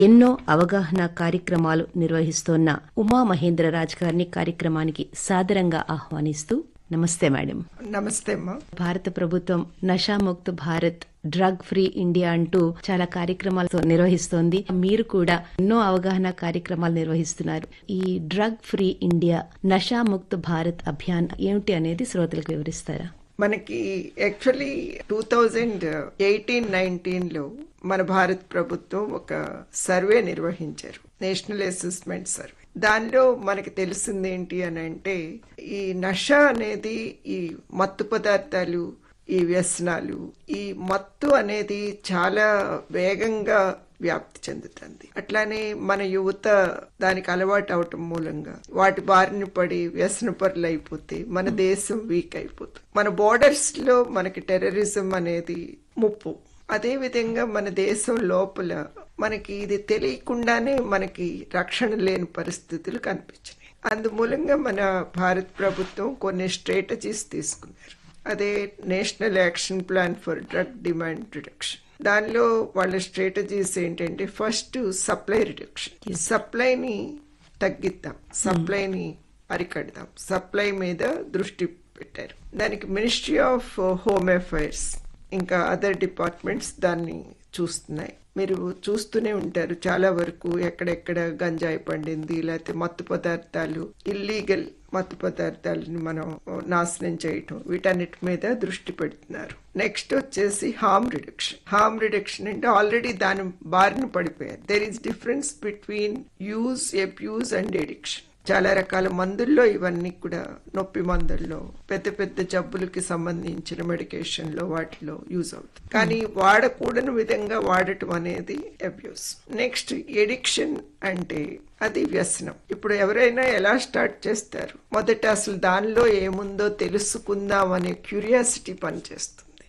ఎన్నో అవగాహన కార్యక్రమాలు నిర్వహిస్తోన్న ఉమా మహేంద్రరాజ్ గారిని కార్యక్రమానికి సాదరంగా ఆహ్వానిస్తూ నమస్తే మేడం నమస్తే అమ్మా భారత ప్రభుత్వం Nashamukt Bharat drug free India అంటూ చాలా కార్యక్రమాలు నిర్వహిస్తోంది మీరు కూడా ఎన్నో అవగాహన కార్యక్రమాలు నిర్వహిస్తున్నారు ఈ drug free India Nashamukt Bharat Abhiyan ఏమిటి అనేది శ్రోతలకు వివరిస్తారా మనకి actually two thousand eighteen nineteen లో మన భారత ప్రభుత్వం ఒక సర్వే నిర్వహించారు నేషనల్ అసెస్మెంట్ సర్వే దానిలో మనకి తెలిసింది ఏంటి అని అంటే ఈ నష అనేది ఈ మత్తు పదార్థాలు ఈ వ్యసనాలు ఈ మత్తు అనేది చాలా వేగంగా వ్యాప్తి చెందుతుంది అట్లానే మన యువత దానికి అలవాటు అవటం మూలంగా వాటి బారిన పడి వ్యసనపరులు అయిపోతే మన దేశం వీక్ అయిపోతుంది మన బోర్డర్స్ లో మనకి టెర్రరిజం అనేది ముప్పు అదే విధంగా మన దేశం లోపల మనకి ఇది తెలియకుండానే మనకి రక్షణ లేని పరిస్థితులు కనిపించినాయి అందుమూలంగా మన భారత ప్రభుత్వం కొన్ని స్ట్రాటజీస్ తీసుకున్నారు అదే national action plan for drug demand reduction దానిలో వాళ్ళ స్ట్రాటజీస్ ఏంటంటే ఫస్ట్ సప్లై రిడక్షన్ సప్లైని తగ్గిద్దాం సప్లైని అరికడదాం సప్లై మీద దృష్టి పెట్టారు దానికి మినిస్ట్రీ ఆఫ్ హోమ్ అఫైర్స్ ఇంకా అదర్ డిపార్ట్మెంట్స్ దాన్ని చూస్తున్నాయి మీరు చూస్తూనే ఉంటారు చాలా వరకు ఎక్కడెక్కడ గంజాయి పండింది లేకపోతే మత్తు పదార్థాలు ఇల్లీగల్ మత్తు పదార్థాలని మనం నాశనం చేయటం వీటన్నిటి మీద దృష్టి పెడుతున్నారు నెక్స్ట్ వచ్చేసి హార్మ్ రిడక్షన్ హార్మ్ రిడక్షన్ అంటే ఆల్రెడీ దాని బారిన పడిపోయారు there is difference between use abuse and addiction చాలా రకాల మందుల్లో ఇవన్నీ కూడా నొప్పి మందుల్లో పెద్ద పెద్ద జబ్బులకి సంబంధించిన మెడికేషన్ లో వాటిలో యూజ్ అవుతుంది కానీ వాడకూడని విధంగా వాడటం అనేది అబ్యూస్ నెక్స్ట్ ఎడిక్షన్ అంటే అది వ్యసనం ఇప్పుడు ఎవరైనా ఎలా స్టార్ట్ చేస్తారు మొదట అసలు దానిలో ఏముందో తెలుసుకుందాం అనే క్యూరియాసిటీ పనిచేస్తుంది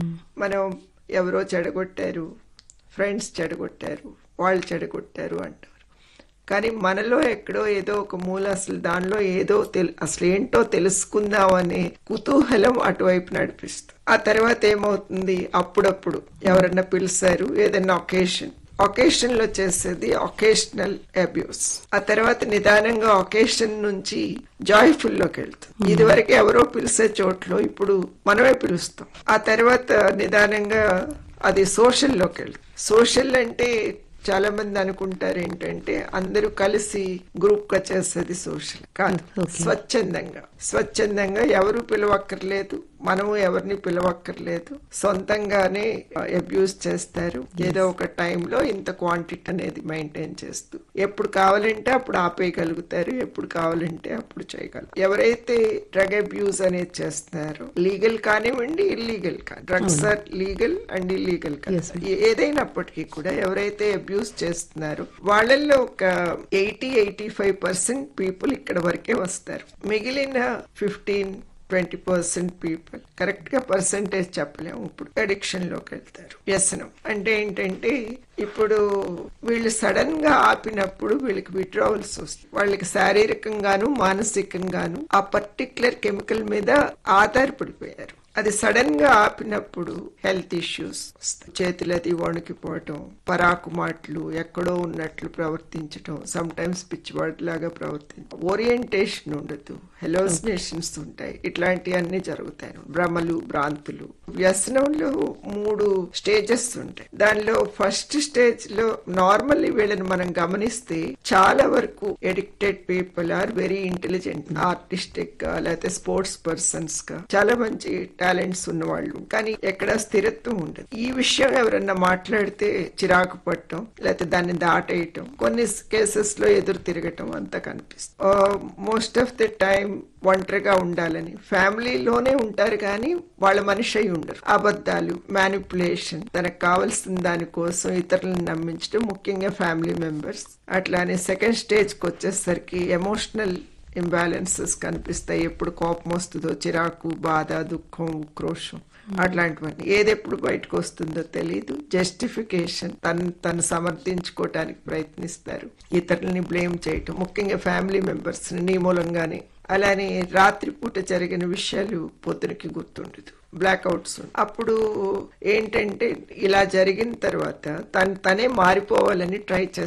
మనం ఎవరో చెడగొట్టారు ఫ్రెండ్స్ చెడగొట్టారు వాళ్ళు చెడగొట్టారు అంటారు కానీ మనలో ఎక్కడో ఏదో ఒక మూల అసలు దానిలో ఏదో తెలు అసలు ఏంటో తెలుసుకుందాం అనే కుతూహలం అటువైపు నడిపిస్తుంది ఆ తర్వాత ఏమవుతుంది అప్పుడప్పుడు ఎవరన్నా పిలిచారు ఏదైనా ఒకేషన్ ఒకేషన్ లో చేసేది ఒకేషనల్ అబ్యూస్ ఆ తర్వాత నిదానంగా ఒకేషన్ నుంచి జాయ్ఫుల్ లోకి వెళ్తుంది ఇది వరకు ఎవరో పిలిచే చోట్లో ఇప్పుడు మనమే పిలుస్తాం ఆ తర్వాత నిదానంగా అది సోషల్ లోకి వెళ్తుంది సోషల్ అంటే చాలా మంది అనుకుంటారు ఏంటంటే అందరూ కలిసి గ్రూప్ గా చేసేది సోషల్ కాదు స్వచ్ఛందంగా స్వచ్ఛందంగా ఎవరు పిలవక్కర్లేదు మనము ఎవరిని పిలవక్కర్లేదు సొంతంగానే అబ్యూస్ చేస్తారు ఏదో ఒక టైంలో ఇంత క్వాంటిటీ అనేది మెయింటైన్ చేస్తూ ఎప్పుడు కావాలంటే అప్పుడు ఆపేయగలుగుతారు ఎప్పుడు కావాలంటే అప్పుడు చేయగలరు ఎవరైతే డ్రగ్ అబ్యూస్ అనేది చేస్తున్నారో లీగల్ కానివ్వండి ఇల్లీగల్ కానీ drugs are legal and illegal కానీ ఏదైనప్పటికీ కూడా ఎవరైతే అబ్యూస్ చేస్తున్నారో వాళ్ళల్లో ఒక eighty eighty five percent people ఇక్కడ వరకే వస్తారు మిగిలిన fifteen twenty percent people correct గా పర్సంటేజ్ చెప్పలేము ఇప్పుడు అడిక్షన్ లోకి వెళ్తారు వ్యసనం అంటే ఏంటంటే ఇప్పుడు వీళ్ళు సడన్ గా ఆపినప్పుడు వీళ్ళకి విడ్రావల్స్ వస్తుంది వాళ్ళకి శారీరకంగాను మానసికంగాను ఆ పర్టికులర్ కెమికల్ మీద ఆధారపడిపోయారు అది సడన్ గా ఆపినప్పుడు హెల్త్ ఇష్యూస్ చేతులది వణికిపోవటం పరాకు మాటలు ఎక్కడో ఉన్నట్లు ప్రవర్తించటం సమ్ టైమ్స్ పిచ్చివాడిలాగా ప్రవర్తించడం ఓరియంటేషన్ ఉండదు హెలోసినేషన్స్ ఉంటాయి ఇట్లాంటివన్నీ జరుగుతాయి భ్రమలు భ్రాంతులు వ్యసనంలో మూడు స్టేజెస్ ఉంటాయి దానిలో ఫస్ట్ స్టేజ్ లో నార్మల్లీ వీళ్ళని మనం గమనిస్తే చాలా వరకు addicted people are very intelligent artistic గా లేకపోతే స్పోర్ట్స్ పర్సన్స్ గా చాలా మంచి టాలెంట్స్ ఉన్నవాళ్ళు కానీ ఎక్కడ స్థిరత్వం ఉండదు ఈ విషయం ఎవరన్నా మాట్లాడితే చిరాకు పట్టడం లేకపోతే దాన్ని దాటేయటం కొన్ని కేసెస్ లో ఎదురు తిరగటం అంతా కనిపిస్తుంది మోస్ట్ ఆఫ్ ది టైం ఒంటరిగా ఉండాలని ఫ్యామిలీలోనే ఉంటారు కానీ వాళ్ళ మనిషి అయి ఉండరు అబద్ధాలు మ్యానిపులేషన్ తనకు కావలసిన దానికోసం ఇతరులను నమ్మించడం ముఖ్యంగా ఫ్యామిలీ మెంబర్స్ అట్లానే సెకండ్ స్టేజ్కి వచ్చేసరికి ఎమోషనల్ ఇంబ్యాలెన్సెస్ కనిపిస్తాయి ఎప్పుడు కోపం వస్తుందో చిరాకు బాధ దుఃఖం ఉక్రోషం అట్లాంటివన్నీ ఏది ఎప్పుడు బయటకు వస్తుందో తెలియదు జస్టిఫికేషన్ తను తను సమర్థించుకోవటానికి ప్రయత్నిస్తారు ఇతరులని బ్లేమ్ చేయటం ముఖ్యంగా ఫ్యామిలీ మెంబర్స్ నీ మూలంగానే అలానే రాత్రిపూట జరిగిన విషయాలు పొద్దునకి గుర్తుండదు బ్లాక్అవుట్స్ అప్పుడు ఏంటంటే ఇలా జరిగిన తర్వాత తను తనే మారిపోవాలని ట్రై